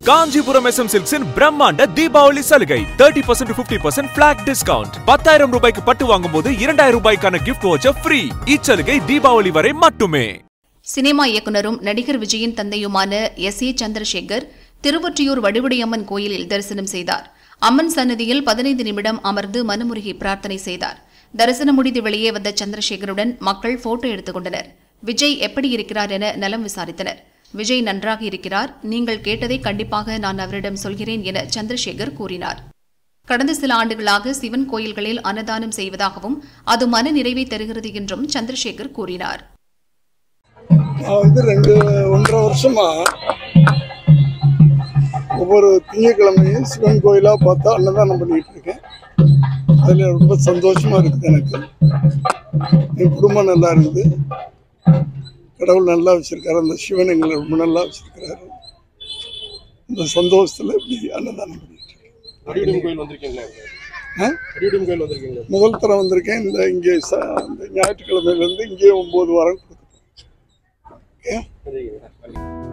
Kanchipuram SM சில்க்ஸின் பிரம்மாண்ட தீபாவளி சலுகை thirty percent fifty percent flat discount பத்தாயிரம் ரூபாய்க்கு பட்டு வாங்கும் போது இரண்டாயிரம் ரூபாய்க்கான கிஃப்ட் வவுச்சர் ஃப்ரீ இச்சலுகை தீபாவளி வரை மட்டுமே சினிமா இயக்குனரும் நடிகர் விஜயின் தந்தையுமான எஸ் ஏ சந்திரசேகர் திருவொற்றியூர் வடிவுடையம்மன் கோயிலில் தரிசனம் செய்தார் அம்மன் சன்னதியில் பதினைந்து நிமிடம் அமர்ந்து மனமுருகி பிரார்த்தனை செய்தார் தரிசனம் முடிந்து வெளியே வந்த சந்திரசேகருடன் மக்கள் போட்டோ எடுத்துக் கொண்டனர் விஜய் எப்படி இருக்கிறார் என நலம் விசாரித்தனர் விஜய் நன்றாக இருக்கிறார் நீங்கள் கேட்டதை கண்டிப்பாக நான் அவரிடம் சொல்கிறேன் என சந்திரசேகர் கூறினார் கடந்த சில ஆண்டுகளாக சிவன் கோயில்களில் அன்னதானம் செய்வதாகவும் அது மன நிறைவை தருகிறது என்றும் சந்திரசேகர் கூறினார் நான் வந்து ரெண்டு ஒன்றரை வருஷமா ஒவ்வொரு திங்கட்கிழமையும் சிவன் கோயிலாக பார்த்தா அன்னதானம் பண்ணிட்டு இருக்கேன் அதில் ரொம்ப சந்தோஷமா இருக்குது எனக்கு என் குடும்பம் நல்லா இருக்குது கடவுள் நல்லா வச்சிருக்காரு அந்த சிவன் எங்களை ரொம்ப நல்லா வச்சிருக்கிறாரு இந்த சந்தோஷத்தில் இப்படி அன்னதானம் பண்ணிட்டு இருக்கேன் அடியுடம் கோயில் வந்திருக்கீங்களா ஆ? அடியுடம் கோயில் வந்திருக்கீங்களா முதல் தரம் வந்திருக்கேன் இந்த இங்கே ச இந்த ஞாயிற்றுக்கிழமையிலேருந்து இங்கே ஒம்பது வாரம் கொடுத்துருக்கேன் ஓகே சரிங்க